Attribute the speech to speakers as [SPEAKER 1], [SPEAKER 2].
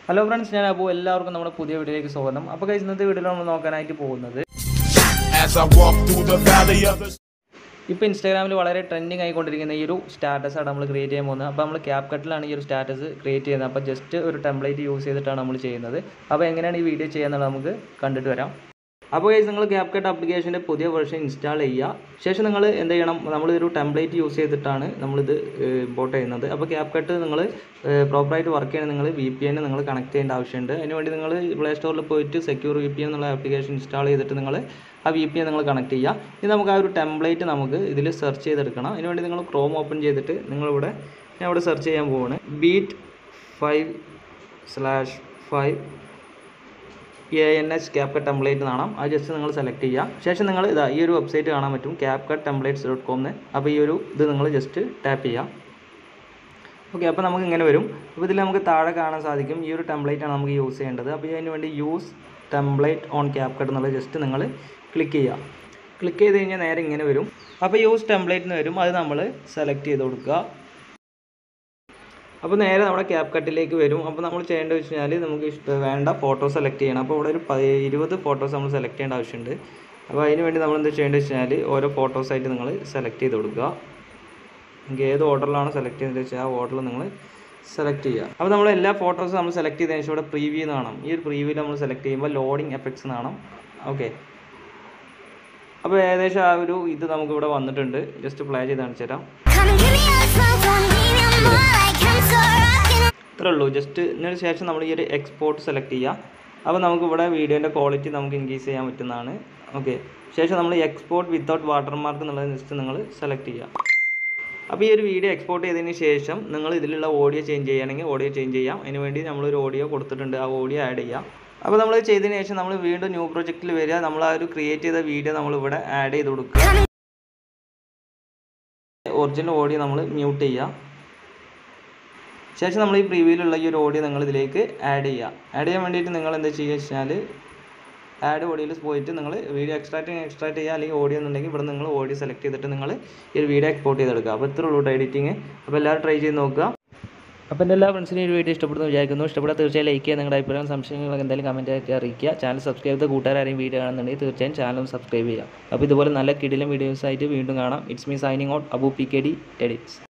[SPEAKER 1] Hello friends ഞാൻ അപ്പോൾ എല്ലാവർക്കും നമ്മുടെ പുതിയ വീഡിയോയിലേക്ക് സ്വാഗതം അപ്പോൾ guys, ഇന്നത്തെ വീഡിയോയിൽ നമ്മൾ നോക്കാനായിട്ട് പോകുന്നത്
[SPEAKER 2] As I walk through the valley of the
[SPEAKER 1] ഇപ്പോൾ ഇൻസ്റ്റാഗ്രാമിൽ വളരെ ട്രെൻഡിങ് ആയിക്കൊണ്ടിരിക്കുന്ന ഈ ഒരു സ്റ്റാറ്റസാണ് നമ്മൾ ക്രിയേറ്റ് ചെയ്യാൻ പോകുന്നത് അപ്പോൾ നമ്മൾ ക്യാപ് കട്ടിലാണ് ഈ ഒരു സ്റ്റാറ്റസ് ക്രിയേറ്റ് ചെയ്യുന്നത് അപ്പോൾ ജസ്റ്റ് ഒരു ടെംപ്ലേറ്റ് യൂസ് ചെയ്തിട്ടാണ് നമ്മൾ ചെയ്യുന്നത് അപ്പോൾ എങ്ങനെയാണ് ഈ വീഡിയോ ചെയ്യാന്നുള്ളത് നമുക്ക് കണ്ടിട്ട് വരാം അപ്പോൾ ഗൈസ് നിങ്ങൾ ക്യാപ് കട്ട് ആപ്ലിക്കേഷൻ്റെ പുതിയ വെർഷൻ ഇൻസ്റ്റാൾ ചെയ്യുക ശേഷം നിങ്ങൾ എന്ത് ചെയ്യണം നമ്മളൊരു ടെംപ്ലേറ്റ് യൂസ് ചെയ്തിട്ടാണ് നമ്മളിത് ഇമ്പോർട്ട് ചെയ്യുന്നത് അപ്പോൾ ക്യാപ് കട്ട് നിങ്ങൾ പ്രോപ്പറായിട്ട് വർക്ക് ചെയ്യണം നിങ്ങൾ വി പി എൻ നിങ്ങൾ കണക്ട് ചെയ്യേണ്ട ആവശ്യമുണ്ട് അതിനുവേണ്ടി നിങ്ങൾ പ്ലേ സ്റ്റോറിൽ പോയിട്ട് സെക്യൂർ വി പി എൻ എന്നുള്ള ആപ്ലിക്കേഷൻ ഇൻസ്റ്റാൾ ചെയ്തിട്ട് നിങ്ങൾ ആ വി പി എൻ നിങ്ങൾ കണക്ട് ചെയ്യുക ഇനി നമുക്ക് ആ ഒരു ടെംപ്ലേറ്റ് നമുക്ക് ഇതിൽ സെർച്ച് ചെയ്തെടുക്കണം അതിനുവേണ്ടി നിങ്ങൾ ക്രോം ഓപ്പൺ ചെയ്തിട്ട് നിങ്ങളിവിടെ ഞാൻ ഇവിടെ സെർച്ച് ചെയ്യാൻ പോവാണ് beat five slash five A N H CapCut template കാണാം അത് ജസ്റ്റ് നിങ്ങൾ സെലക്ട് ചെയ്യുക ശേഷം നിങ്ങൾ ഇതാ ഈ ഒരു വെബ്സൈറ്റ് കാണാൻ പറ്റും ക്യാപ് കട്ട് ടെംപ്ലേറ്റ്സ് ഡോട്ട് കോമിന് അപ്പോൾ ഈ ഒരു ഇത് നിങ്ങൾ ജസ്റ്റ് ടാപ്പ് ചെയ്യുക ഓക്കെ അപ്പോൾ നമുക്ക് ഇങ്ങനെ വരും അപ്പോൾ ഇതിൽ നമുക്ക് താഴെ കാണാൻ സാധിക്കും ഈ ഒരു ടെംപ്ലേറ്റ് ആണ് നമുക്ക് യൂസ് ചെയ്യേണ്ടത് അപ്പോൾ ഇതിന് വേണ്ടി use template on CapCut എന്നുള്ളത് ജസ്റ്റ് നിങ്ങൾ ക്ലിക്ക് ചെയ്യുക ക്ലിക്ക് ചെയ്ത് കഴിഞ്ഞാൽ നേരെ ഇങ്ങനെ വരും അപ്പോൾ യൂസ് ടെംപ്ലേറ്റ് എന്ന് വരും അത് നമ്മൾ സെലക്ട് ചെയ്ത് കൊടുക്കുക അപ്പോൾ നേരെ നമ്മുടെ ക്യാപ് കട്ടിലേക്ക് വരും അപ്പോൾ നമ്മൾ ചെയ്യേണ്ടത് വെച്ച് കഴിഞ്ഞാൽ നമുക്ക് ഇഷ്ട വേണ്ട ഫോട്ടോ സെലക്ട് ചെയ്യണം അപ്പോൾ ഇവിടെ ഒരു പ- ഇരുപത് ഫോട്ടോസ് നമ്മൾ സെലക്ട് ചെയ്യേണ്ട ആവശ്യമുണ്ട് അപ്പോൾ അതിന് വേണ്ടി നമ്മൾ എന്താ ചെയ്യേണ്ടത് വെച്ച് കഴിഞ്ഞാൽ ഓരോ ഫോട്ടോസായിട്ട് നിങ്ങൾ സെലക്ട് ചെയ്ത് കൊടുക്കുക നിങ്ങൾക്ക് ഏത് ഓർഡറിലാണ് സെലക്ട് ചെയ്തത് വെച്ചാൽ ആ ഓർഡറിൽ നിങ്ങൾ സെലക്ട് ചെയ്യുക അപ്പോൾ നമ്മൾ എല്ലാ ഫോട്ടോസും നമ്മൾ സെലക്ട് ചെയ്തതിന് ശേഷം ഇവിടെ പ്രീവ്യൂ എന്ന് കാണാം ഈ ഒരു പ്രീവ്യൂവിൽ നമ്മൾ സെലക്ട് ചെയ്യുമ്പോൾ ലോഡിങ് എഫക്ട്സ് എന്ന് കാണാം ഓക്കെ അപ്പോൾ ഏകദേശം ആ ഒരു ഇത് നമുക്ക് ഇവിടെ വന്നിട്ടുണ്ട് ജസ്റ്റ് പ്ലേ ചെയ്ത് കാണിച്ചു തരാം
[SPEAKER 3] Come and give me a smoke, don't need no more like I'm so rockin'.
[SPEAKER 1] ഇത്രേ ഉള്ളൂ ജസ്റ്റ് ഇതിന് ശേഷം നമ്മൾ ഈ ഒരു എക്സ്പോർട്ട് സെലക്ട് ചെയ്യുക അപ്പോൾ നമുക്ക് ഇവിടെ വീഡിയോൻ്റെ ക്വാളിറ്റി നമുക്ക് ഇൻക്രീസ് ചെയ്യാൻ പറ്റുന്നതാണ് ഓക്കെ ശേഷം നമ്മൾ എക്സ്പോർട്ട് വിത്തൗട്ട് വാട്ടർമാർക്ക് എന്നുള്ളത് ജസ്റ്റ് നിങ്ങൾ സെലക്ട് ചെയ്യുക അപ്പോൾ ഈ ഒരു വീഡിയോ എക്സ്പോർട്ട് ചെയ്തതിന് ശേഷം നിങ്ങൾ ഇതിലുള്ള ഓഡിയോ ചേഞ്ച് ചെയ്യുകയാണെങ്കിൽ ഓഡിയോ ചേഞ്ച് ചെയ്യാം അതിന് വേണ്ടി നമ്മളൊരു ഓഡിയോ കൊടുത്തിട്ടുണ്ട് ആ ഓഡിയോ ആഡ് ചെയ്യാം അപ്പോൾ നമ്മൾ ചെയ്തതിന് ശേഷം നമ്മൾ വീണ്ടും ന്യൂ പ്രൊജക്റ്റിൽ വരിക നമ്മൾ ആ ഒരു ക്രിയേറ്റ് ചെയ്ത വീഡിയോ നമ്മൾ ഇവിടെ ആഡ് ചെയ്ത് കൊടുക്കുക ഒറിജിനൽ ഓഡിയോ നമ്മൾ മ്യൂട്ട് ചെയ്യുക ശേഷം നമ്മൾ ഈ പ്രീവ്യൂവിലുള്ള ഈ ഒരു ഓഡിയോ നിങ്ങൾ ഇതിലേക്ക് ആഡ് ചെയ്യുക ആഡ് ചെയ്യാൻ വേണ്ടിയിട്ട് നിങ്ങൾ എന്താ ചെയ്യുക വെച്ചാൽ ആഡ് ഓഡിയോയിൽ പോയിട്ട് നിങ്ങൾ വീഡിയോ എക്സ്ട്രാക്ട് എക്സ്ട്രാക്ട് ചെയ്യുക അല്ലെങ്കിൽ ഓഡിയോ എന്നുണ്ടെങ്കിൽ ഇവിടെ നിങ്ങൾ ഓഡിയോ സെലക്ട് ചെയ്തിട്ട് നിങ്ങൾ ഈ ഒരു വീഡിയോ എക്സ്പോർട്ട് ചെയ്തെടുക്കുക അപ്പോൾ ഇത്ര ഉള്ളൂ എഡിറ്റിങ് അപ്പോൾ എല്ലാവരും ട്രൈ ചെയ്ത് നോക്കുക അപ്പോൾ എൻ്റെ എല്ലാ ഫ്രണ്ട്സിനും ഈ വീഡിയോ ഇഷ്ടപ്പെടുന്നു വിചാരിക്കുന്നു ഇഷ്ടപ്പെട്ടാൽ തീർച്ചയായും ലൈക്ക് ചെയ്യുക നിങ്ങളുടെ അഭിപ്രായം സംശയങ്ങളൊക്കെ എന്തെങ്കിലും കമൻറ്റ് ആയിട്ട് അറിയിക്കുക ചാനൽ സബ്സ്ക്രൈബ് ചെയ്ത കൂട്ടുകാരും വീഡിയോ കാണുന്നുണ്ടെങ്കിൽ തീർച്ചയായും ചാനലും സബ്സ്ക്രൈബ് ചെയ്യുക അപ്പോൾ ഇതുപോലെ നല്ല കിടിലം വീഡിയോസ് ആയിട്ട് വീണ്ടും കാണാം it's me signing out Abu P K D edits